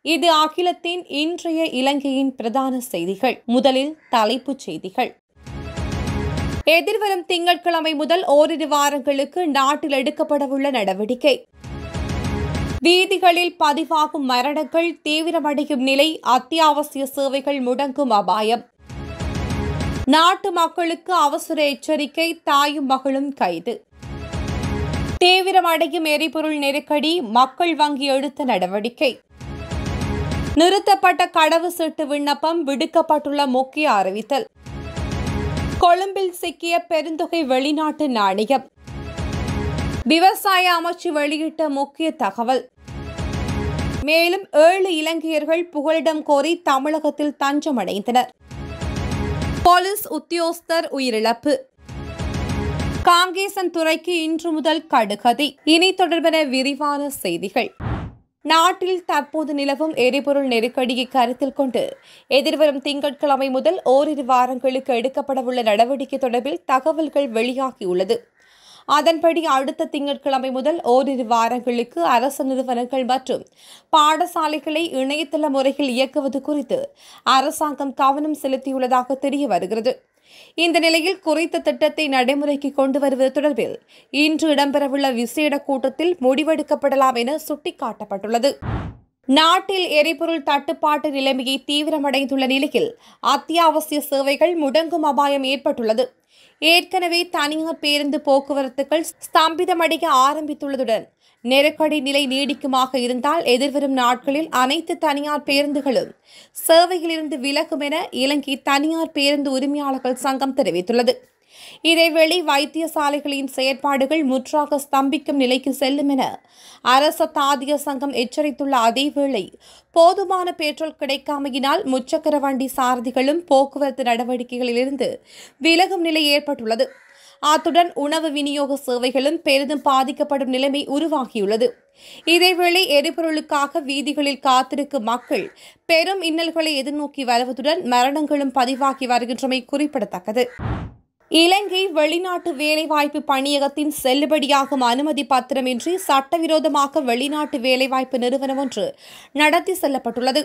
இது அகிலத்தின் இன்றைய இலங்கையின் பிரதான செய்திகள் முதலில் தலைப்புச் செய்திகள் எதிர்வரும் திங்கட்கிழமை முதல் ஓரிரு வாரங்களுக்கு நாட்டில் எடுக்கப்படவுள்ள நடவடிக்கை வீதிகளில் பதிவாகும் மரணங்கள் தீவிரமடையும் நிலை அத்தியாவசிய சேவைகள் முடங்கும் அபாயம் நாட்டு மக்களுக்கு அவசர எச்சரிக்கை தாயும் மகளும் கைது தீவிரமடையும் எரிபொருள் நெருக்கடி மக்கள் வங்கி எடுத்த நடவடிக்கை நிறுத்தப்பட்ட கடவு சீட்டு விண்ணப்பம் விடுக்கப்பட்டுள்ள முக்கிய அறிவித்தல் கொழும்பில் சிக்கிய பெருந்தொகை வெளிநாட்டு நாணயம் விவசாய அமைச்சு வெளியிட்ட முக்கிய தகவல் மேலும் ஏழு இலங்கையர்கள் புகலிடம் கோரி தமிழகத்தில் தஞ்சமடைந்தனர் போலீஸ் உத்தியோகஸ்தர் உயிரிழப்பு காங்கேசன் துறைக்கு இன்று முதல் கடுகதி இனி தொடர்பென விரிவான செய்திகள் நாட்டில் தற்போது நிலவும் எரிபொருள் நெருக்கடியை கருத்தில் கொண்டு எதிர்வரும் திங்கட்கிழமை முதல் ஓரிரு வாரங்களுக்கு எடுக்கப்படவுள்ள நடவடிக்கை தொடர்பில் தகவல்கள் வெளியாகியுள்ளது அதன்படி அடுத்த திங்கட்கிழமை முதல் ஓரிரு வாரங்களுக்கு அரசு நிறுவனங்கள் மற்றும் பாடசாலைகளை இணையதள முறையில் இயக்குவது குறித்து அரசாங்கம் கவனம் செலுத்தியுள்ளதாக தெரிய வருகிறது இந்த நிலையில் குறித்த திட்டத்தை நடைமுறைக்கு கொண்டு வருவது தொடர்பில் இன்று இடம்பெறவுள்ள விசேட கூட்டத்தில் முடிவெடுக்கப்படலாம் என சுட்டிக்காட்டப்பட்டுள்ளது நாட்டில் எரிபொருள் தட்டுப்பாட்டு நிலைமையை தீவிரமடைந்துள்ள நிலையில் அத்தியாவசிய சேவைகள் முடங்கும் அபாயம் ஏற்பட்டுள்ளது ஏற்கனவே தனியார் பேருந்து போக்குவரத்துகள் ஸ்தம்பிதமடைய ஆரம்பித்துள்ளதுடன் நெருக்கடி நிலை நீடிக்குமாக இருந்தால் எதிர்வரும் நாட்களில் அனைத்து தனியார் பேருந்துகளும் சேவையிலிருந்து விலகும் என இலங்கை தனியார் பேருந்து உரிமையாளர்கள் சங்கம் தெரிவித்துள்ளது இதேவேளை வைத்தியசாலைகளின் செயற்பாடுகள் முற்றாக ஸ்தம்பிக்கும் நிலைக்கு செல்லும் என அரச தாதிய சங்கம் எச்சரித்துள்ள அதேவேளை போதுமான பெட்ரோல் கிடைக்காமையினால் முச்சக்கர வண்டி சாரதிகளும் போக்குவரத்து நடவடிக்கைகளிலிருந்து விலகும் நிலை ஏற்பட்டுள்ளது அத்துடன் உணவு விநியோக சேவைகளும் பெரிதும் பாதிக்கப்படும் நிலைமை உருவாகியுள்ளது இதேவேளை எரிபொருளுக்காக வீதிகளில் காத்திருக்கும் மக்கள் பெரும் இன்னல்களை எதிர்நோக்கி வருவதுடன் மரணங்களும் பதிவாகி வருகின்றமை குறிப்பிடத்தக்கது இலங்கை வெளிநாட்டு வேலைவாய்ப்பு பணியகத்தின் செல்லுபடியாகும் அனுமதி பத்திரமின்றி சட்டவிரோதமாக வெளிநாட்டு வேலைவாய்ப்பு நிறுவனம் ஒன்று நடத்தி செல்லப்பட்டுள்ளது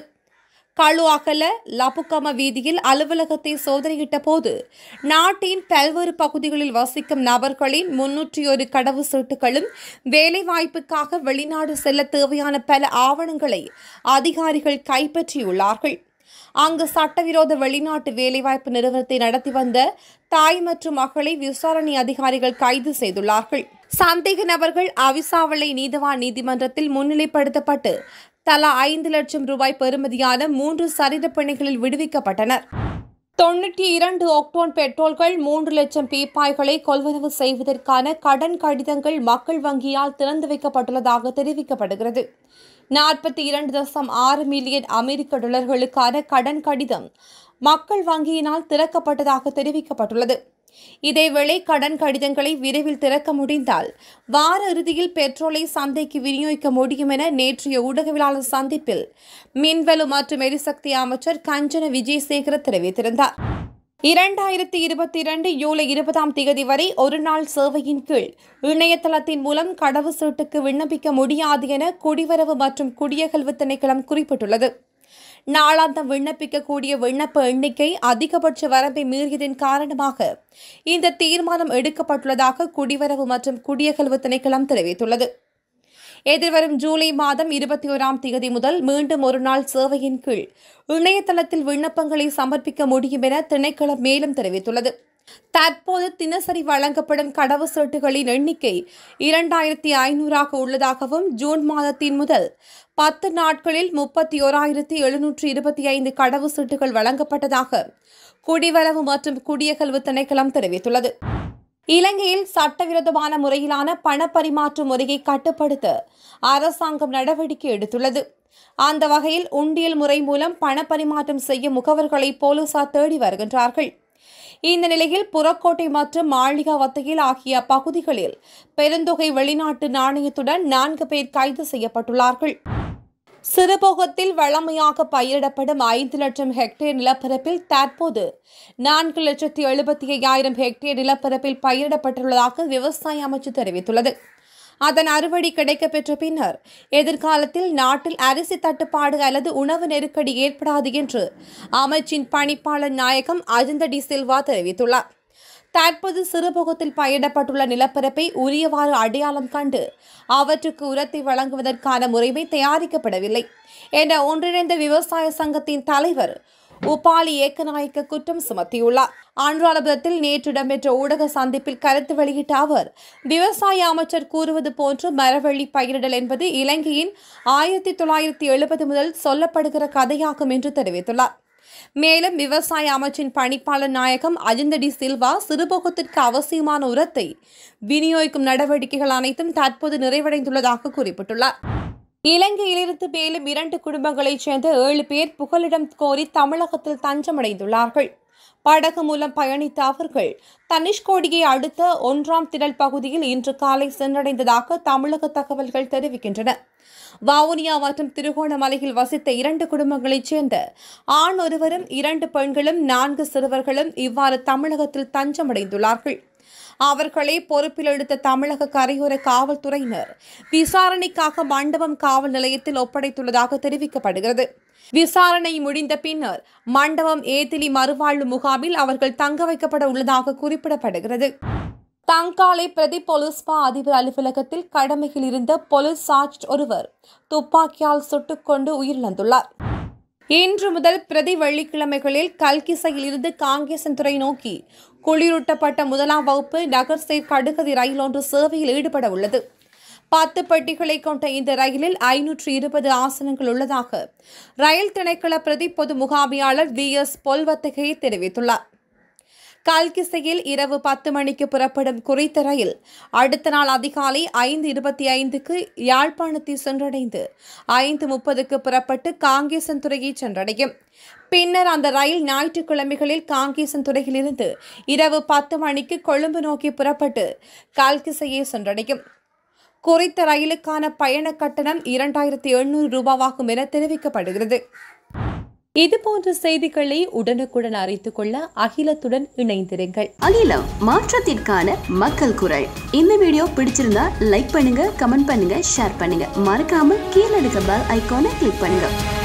களு அகல லபுக்கம வீதியில் அலுவலகத்தை சோதனையிட்ட போது நாட்டின் பல்வேறு பகுதிகளில் வசிக்கும் நபர்களின் முன்னூற்றி ஒரு கடவு சீட்டுகளும் வேலைவாய்ப்புக்காக வெளிநாடு செல்ல தேவையான பல ஆவணங்களை அதிகாரிகள் கைப்பற்றியுள்ளார்கள் அங்கு சட்டவிரோத வெளிநாட்டு வேலைவாய்ப்பு நிறுவனத்தை நடத்தி வந்த தாய் மற்றும் மகளை விசாரணை அதிகாரிகள் கைது செய்துள்ளார்கள் சந்தேக நபர்கள் அவிசாவளை நீதவான் நீதிமன்றத்தில் முன்னிலைப்படுத்தப்பட்டு தலா ஐந்து லட்சம் ரூபாய் பெறுமதியான மூன்று சரீர பிணைகளில் விடுவிக்கப்பட்டனர் தொன்னூற்றி இரண்டு ஒக்டோன் பெட்ரோல்கள் மூன்று லட்சம் பீப்பாய்களை கொள்வனவு செய்வதற்கான கடன் கடிதங்கள் மக்கள் வங்கியால் திறந்து வைக்கப்பட்டுள்ளதாக தெரிவிக்கப்படுகிறது நாற்பத்தி இரண்டு தசம் ஆறு மில்லியன் அமெரிக்க டாலர்களுக்கான கடன் கடிதம் மக்கள் வங்கியினால் திறக்கப்பட்டதாக தெரிவிக்கப்பட்டுள்ளது இதேவேளை கடன் கடிதங்களை விரைவில் திறக்க முடிந்தால் வார இறுதியில் பெட்ரோலை சந்தைக்கு விநியோகிக்க முடியும் என நேற்றைய ஊடகவியலாளர் சந்திப்பில் மின்வெளு மற்றும் எரிசக்தி அமைச்சர் கஞ்சன விஜயசேகர தெரிவித்திருந்தார் இரண்டாயிரத்தி இருபத்தி இரண்டு ஜூலை இருபதாம் தேதி வரை ஒரு நாள் சேவையின் கீழ் இணையதளத்தின் மூலம் கடவு சீட்டுக்கு விண்ணப்பிக்க முடியாது என குடிவரவு மற்றும் குடியகல்வு திணைக்களம் குறிப்பிட்டுள்ளது நாளாந்தம் விண்ணப்பிக்கக்கூடிய விண்ணப்ப எண்ணிக்கை அதிகபட்ச வரம்பை மீறியதன் காரணமாக இந்த தீர்மானம் எடுக்கப்பட்டுள்ளதாக குடிவரவு மற்றும் குடியகல்வு திணைக்களம் தெரிவித்துள்ளது எதிர்வரும் ஜூலை மாதம் இருபத்தி ஓராம் தேதி முதல் மீண்டும் ஒரு நாள் சேவையின் கீழ் இணையதளத்தில் விண்ணப்பங்களை சமர்ப்பிக்க முடியும் என திணைக்களம் மேலும் தெரிவித்துள்ளது தற்போது தினசரி வழங்கப்படும் கடவு சீட்டுகளின் எண்ணிக்கை இரண்டாயிரத்தி ஐநூறாக உள்ளதாகவும் ஜூன் மாதத்தின் முதல் பத்து நாட்களில் முப்பத்தி ஓராயிரத்தி எழுநூற்று இருபத்தி ஐந்து கடவு சீட்டுகள் வழங்கப்பட்டதாக குடிவரவு மற்றும் குடியகல்வு திணைக்களம் தெரிவித்துள்ளது இலங்கையில் சட்டவிரோதமான முறையிலான பணப்பரிமாற்ற முறையை கட்டுப்படுத்த அரசாங்கம் நடவடிக்கை எடுத்துள்ளது அந்த வகையில் உண்டியல் முறை மூலம் பணப்பரிமாற்றம் செய்ய முகவர்களை போலீசார் தேடி வருகின்றார்கள் இந்த நிலையில் புறக்கோட்டை மற்றும் மாளிகாவத்தையில் ஆகிய பகுதிகளில் பெருந்தொகை வெளிநாட்டு நாணயத்துடன் நான்கு பேர் கைது செய்யப்பட்டுள்ளார்கள் சிறுபோகத்தில் வளமையாக பயிரிடப்படும் ஐந்து லட்சம் ஹெக்டேர் நிலப்பரப்பில் தற்போது நான்கு லட்சத்தி எழுபத்தி ஐயாயிரம் ஹெக்டேர் நிலப்பரப்பில் பயிரிடப்பட்டுள்ளதாக விவசாய அமைச்சு தெரிவித்துள்ளது அதன் அறுவடை கிடைக்கப்பெற்ற பின்னர் எதிர்காலத்தில் நாட்டில் அரிசி தட்டுப்பாடு அல்லது உணவு நெருக்கடி ஏற்படாது என்று அமைச்சின் பணிப்பாளர் நாயகம் அஜந்த டி சில்வா தெரிவித்துள்ளார் தற்போது சிறுபோகத்தில் பயிரிடப்பட்டுள்ள நிலப்பரப்பை உரியவாறு அடையாளம் கண்டு அவற்றுக்கு உரத்தை வழங்குவதற்கான முறைமை தயாரிக்கப்படவில்லை என்ற ஒன்றிணைந்த விவசாய சங்கத்தின் தலைவர் உபாலி ஏக்கநாயக்க குற்றம் சுமத்தியுள்ளார் அனுராதபுரத்தில் நேற்று இடம்பெற்ற ஊடக சந்திப்பில் கருத்து வெளியிட்ட அவர் விவசாய அமைச்சர் கூறுவது போன்று மரவள்ளி பயிரிடல் என்பது இலங்கையின் ஆயிரத்தி தொள்ளாயிரத்தி எழுபது முதல் சொல்லப்படுகிற கதையாகும் என்று தெரிவித்துள்ளார் மேலும் விவசாய அமைச்சின் பணிப்பாளர் நாயகம் அஜந்தடி சில்வா சிறுபோகத்திற்கு அவசியமான உரத்தை விநியோகிக்கும் நடவடிக்கைகள் அனைத்தும் தற்போது நிறைவடைந்துள்ளதாக குறிப்பிட்டுள்ளார் இலங்கையிலிருந்து மேலும் இரண்டு குடும்பங்களைச் சேர்ந்த ஏழு பேர் புகலிடம் கோரி தமிழகத்தில் தஞ்சமடைந்துள்ளார்கள் படகு மூலம் பயணித்த அவர்கள் தனுஷ்கோடியை அடுத்த ஒன்றாம் திரள் பகுதியில் இன்று காலை சென்றடைந்ததாக தமிழக தகவல்கள் தெரிவிக்கின்றன வவுனியா மற்றும் திருகோணமலையில் வசித்த இரண்டு குடும்பங்களைச் சேர்ந்த ஆண் ஒருவரும் இரண்டு பெண்களும் நான்கு சிறுவர்களும் இவ்வாறு தமிழகத்தில் தஞ்சமடைந்துள்ளார்கள் அவர்களை பொறுப்பில் எடுத்த தமிழக கரையோர காவல்துறையினர் விசாரணைக்காக மண்டபம் காவல் நிலையத்தில் ஒப்படைத்துள்ளதாக தெரிவிக்கப்படுகிறது விசாரணை முடிந்த பின்னர் மண்டபம் ஏதிலி மறுவாழ்வு முகாமில் அவர்கள் தங்க வைக்கப்பட உள்ளதாக குறிப்பிடப்படுகிறது தங்காலை பிரதி போலீஸ்மா அதிபர் அலுவலகத்தில் கடமையில் இருந்த போலீஸ் சார்ஜ் ஒருவர் துப்பாக்கியால் சுட்டுக்கொண்டு உயிரிழந்துள்ளார் இன்று முதல் பிரதி வெள்ளிக்கிழமைகளில் கல்கிசையில் இருந்து காங்கேசன்துறை நோக்கி குளிரூட்டப்பட்ட முதலாம் வகுப்பு நகர்சேர் கடுகதி ரயில் ஒன்று சேவையில் ஈடுபட உள்ளது பத்து பெட்டிகளை கொண்ட இந்த ரயிலில் ஐநூற்று இருபது ஆசனங்கள் உள்ளதாக ரயில் திணைக்கள பிரதி பொது முகாமியாளர் வி எஸ் பொல்வத்தகை தெரிவித்துள்ளார் கல்கிசையில் இரவு பத்து மணிக்கு புறப்படும் குறித்த ரயில் அடுத்த நாள் அதிகாலை ஐந்து இருபத்தி ஐந்துக்கு யாழ்ப்பாணத்தை சென்றடைந்து ஐந்து முப்பதுக்கு புறப்பட்டு காங்கேசன்துறையை சென்றடையும் பின்னர் அந்த ரயில் ஞாயிற்றுக்கிழமைகளில் காங்கேசன்துறையிலிருந்து இரவு பத்து மணிக்கு கொழும்பு நோக்கி புறப்பட்டு கல்கிசையை சென்றடையும் குறித்த ரயிலுக்கான பயண கட்டணம் இரண்டாயிரத்தி எண்ணூறு ரூபாவாகும் என தெரிவிக்கப்படுகிறது இதுபோன்ற செய்திகளை உடனுக்குடன் அறிந்து கொள்ள அகிலத்துடன் இணைந்திருங்கள் அகிலம் மாற்றத்திற்கான மக்கள் குரல் இந்த வீடியோ பிடிச்சிருந்தா லைக் பண்ணுங்க கமெண்ட் பண்ணுங்க ஷேர் பண்ணுங்க மறக்காம கீழே இருக்க பெல் ஐகானை கிளிக் பண்ணுங்க